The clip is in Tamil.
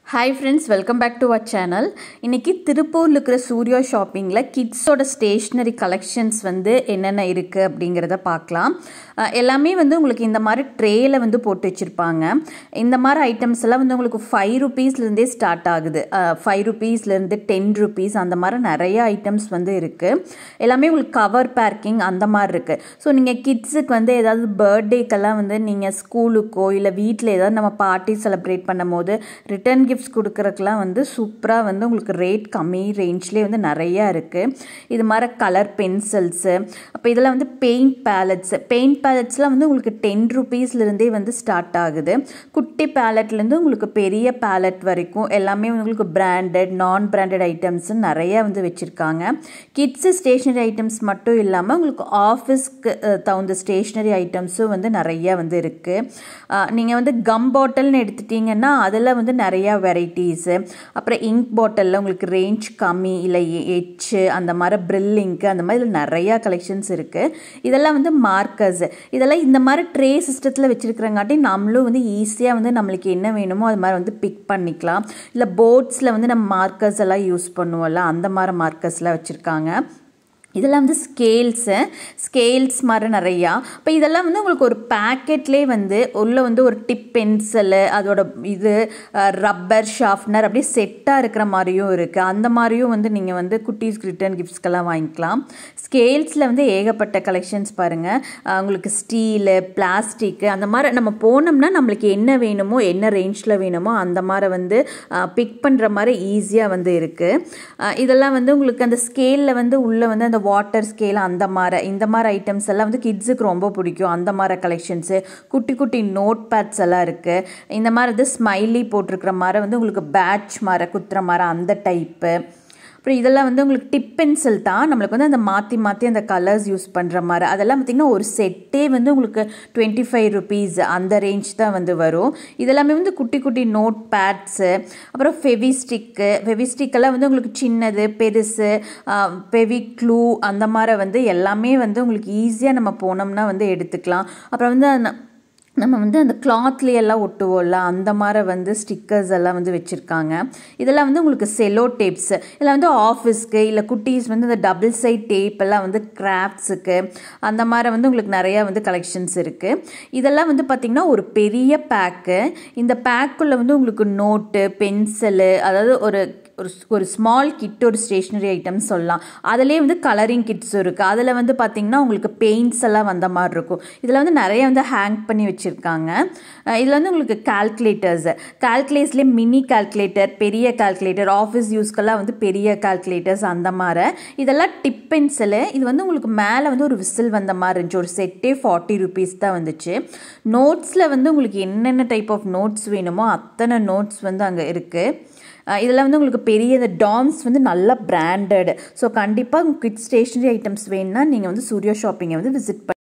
hi friends welcome back to our channel இன்றைக்கி திருப்பூரில் இருக்கிற சூர்யா ஷாப்பிங்கில் கிட்ஸோட ஸ்டேஷ்னரி கலெக்ஷன்ஸ் வந்து என்னென்ன இருக்குது அப்படிங்கிறத பார்க்கலாம் அஹ் எல்லாமே வந்து உங்களுக்கு இந்த மாதிரி ட்ரேயில் வந்து போட்டு வச்சுருப்பாங்க இந்த மாதிரி ஐட்டம்ஸ் எல்லாம் வந்து உங்களுக்கு ஃபைவ் ருபீஸ்லேருந்தே ஸ்டார்ட் ஆகுது ஃபைவ் ருபீஸ்லேருந்து டென் ருபீஸ் அந்த மாதிரி நிறைய ஐட்டம்ஸ் வந்து இருக்குது எல்லாமே உங்களுக்கு கவர் பேக்கிங் அந்த மாதிரி இருக்குது ஸோ நீங்கள் கிட்ஸுக்கு வந்து ஏதாவது பர்த்டேக்கெல்லாம் வந்து நீங்கள் ஸ்கூலுக்கோ இல்லை வீட்டில் ஏதாவது நம்ம பார்ட்டி செலிப்ரேட் பண்ணும் போது ரிட்டர்ன் கிஃப்ட்ஸ் கொடுக்குறதுக்குலாம் வந்து சூப்பராக வந்து உங்களுக்கு ரேட் கம்மி ரேஞ்ச்லேயே வந்து நிறையா இருக்குது இது மாதிரி கலர் பென்சில்ஸு அப்போ இதெல்லாம் வந்து பெயிண்ட் பேலட்ஸ் பெயிண்ட் பேலட்ஸ்லாம் வந்து உங்களுக்கு டென் ருபீஸ்லேருந்தே வந்து ஸ்டார்ட் ஆகுது குட்டி பேலட்லேருந்து உங்களுக்கு பெரிய பேலட் வரைக்கும் எல்லாமே உங்களுக்கு பிராண்டட் நான் பிராண்டட் ஐட்டம்ஸ் நிறையா வந்து வச்சுருக்காங்க கிட்ஸு ஸ்டேஷ்னரி ஐட்டம்ஸ் மட்டும் இல்லாமல் உங்களுக்கு ஆஃபீஸ்க்கு தகுந்த ஸ்டேஷ்னரி ஐட்டம்ஸும் வந்து நிறையா வந்து இருக்குது நீங்கள் வந்து கம் பாட்டில்னு எடுத்துட்டிங்கன்னா அதில் வந்து நிறையா வெரைட்டிஸு அப்புறம் இங்க் பாட்டிலில் உங்களுக்கு ரேஞ்ச் கம்மி இல்லை எச்சு அந்த மாதிரி ப்ரில்லிங்க்கு அந்த மாதிரி இதில் நிறையா கலெக்ஷன்ஸ் இருக்குது இதெல்லாம் வந்து மார்க்கர்ஸ் இதெல்லாம் இந்த மாதிரி ட்ரே சிஸ்டத்தில் வச்சுருக்கிறங்காட்டி நம்மளும் வந்து ஈஸியாக வந்து நம்மளுக்கு என்ன வேணுமோ அது மாதிரி வந்து பிக் பண்ணிக்கலாம் இல்லை போர்ட்ஸில் வந்து நம்ம மார்க்கர்ஸ் எல்லாம் யூஸ் பண்ணுவோம்ல அந்த மாதிரி மார்க்கர்ஸ்லாம் வச்சுருக்காங்க இதெல்லாம் வந்து ஸ்கேல்ஸு ஸ்கேல்ஸ் மாதிரி நிறையா இப்போ இதெல்லாம் வந்து உங்களுக்கு ஒரு பேக்கெட்லேயே வந்து உள்ளே வந்து ஒரு டிப் பென்சிலு அதோட இது ரப்பர் ஷார்ப்னர் அப்படியே செட்டாக இருக்கிற மாதிரியும் இருக்குது அந்த மாதிரியும் வந்து நீங்கள் வந்து குட்டீஸ்க்கு ரிட்டர்ன் கிஃப்ட்ஸ்க்கெல்லாம் வாங்கிக்கலாம் ஸ்கேல்ஸில் வந்து ஏகப்பட்ட கலெக்ஷன்ஸ் பாருங்கள் உங்களுக்கு ஸ்டீலு பிளாஸ்டிக்கு அந்த மாதிரி நம்ம போனோம்னா நம்மளுக்கு என்ன வேணுமோ என்ன ரேஞ்சில் வேணுமோ அந்த மாதிரி வந்து பிக் பண்ணுற மாதிரி ஈஸியாக வந்து இருக்குது இதெல்லாம் வந்து உங்களுக்கு அந்த ஸ்கேலில் வந்து உள்ளே வந்து அந்த வாட்டர் ஸ்கேல் அந்த மாதிரி இந்த மாதிரி ஐட்டம்ஸ் எல்லாம் வந்து கிட்ஸுக்கு ரொம்ப பிடிக்கும் அந்த மாதிரி கலெக்ஷன்ஸு குட்டி குட்டி நோட் பேட்ஸ் எல்லாம் இருக்குது இந்த மாதிரி வந்து ஸ்மைலி போட்டிருக்கிற மாதிரி வந்து உங்களுக்கு பேட்ச் மாதிரி குத்துற மாதிரி அந்த டைப்பு அப்புறம் இதெல்லாம் வந்து உங்களுக்கு டிப் பென்சில் தான் நம்மளுக்கு வந்து அந்த மாற்றி மாற்றி அந்த கலர்ஸ் யூஸ் பண்ணுற மாதிரி அதெல்லாம் பார்த்திங்கன்னா ஒரு செட்டே வந்து உங்களுக்கு டுவெண்ட்டி ஃபைவ் ருபீஸ் அந்த ரேஞ்ச் தான் வந்து வரும் இதெல்லாமே வந்து குட்டி குட்டி நோட் பேட்ஸு அப்புறம் ஃபெவிஸ்டிக்கு ஃபெவிஸ்டிக்கெல்லாம் வந்து உங்களுக்கு சின்னது பெருசு ஃபெவி க்ளூ அந்த மாதிரி வந்து எல்லாமே வந்து உங்களுக்கு ஈஸியாக நம்ம போனோம்னா வந்து எடுத்துக்கலாம் அப்புறம் வந்து நம்ம வந்து அந்த கிளாத்லேயே எல்லாம் ஒட்டுவோம்ல அந்த மாதிரி வந்து ஸ்டிக்கர்ஸ் எல்லாம் வந்து வச்சுருக்காங்க இதெல்லாம் வந்து உங்களுக்கு செலோ டேப்ஸ் இதெல்லாம் வந்து ஆஃபீஸ்க்கு இல்லை குட்டீஸ் வந்து இந்த டபுள் சைட் டேப் எல்லாம் வந்து கிராஃப்ட்ஸுக்கு அந்த மாதிரி வந்து உங்களுக்கு நிறையா வந்து கலெக்ஷன்ஸ் இருக்குது இதெல்லாம் வந்து பார்த்திங்கன்னா ஒரு பெரிய பேக்கு இந்த பேக்குள்ளே வந்து உங்களுக்கு நோட்டு பென்சிலு அதாவது ஒரு ஒரு ஒரு ஸ்மால் கிட் ஒரு ஸ்டேஷ்னரி ஐட்டம்ஸ் சொல்லலாம் அதிலே வந்து கலரிங் கிட்ஸும் இருக்குது அதில் வந்து பார்த்திங்கன்னா உங்களுக்கு பெயிண்ட்ஸ் எல்லாம் வந்த மாதிரி இருக்கும் இதில் வந்து நிறைய வந்து ஹேங் பண்ணி வச்சுருக்காங்க இதில் வந்து உங்களுக்கு கால்குலேட்டர்ஸ் கால்குலேட்ஸ்லேயே மினி கால்குலேட்டர் பெரிய கால்குலேட்டர் ஆஃபீஸ் யூஸ்க்கெல்லாம் வந்து பெரிய கால்குலேட்டர்ஸ் அந்த மாதிரி இதெல்லாம் டிப் பென்சிலு இது வந்து உங்களுக்கு மேலே வந்து ஒரு விசில் வந்த மாதிரி இருந்துச்சு ஒரு செட்டே ஃபார்ட்டி ருபீஸ் தான் வந்துச்சு நோட்ஸில் வந்து உங்களுக்கு என்னென்ன டைப் ஆஃப் நோட்ஸ் வேணுமோ அத்தனை நோட்ஸ் வந்து அங்கே இருக்குது இதெல்லாம் வந்து உங்களுக்கு பெரிய இந்த டாம்ஸ் வந்து நல்ல பிராண்டட் ஸோ கண்டிப்பாக கிட் ஸ்டேஷ்னரி ஐட்டம்ஸ் வேணும்னா நீங்கள் வந்து சூர்யா ஷாப்பிங்கை வந்து விசிட் பண்ணி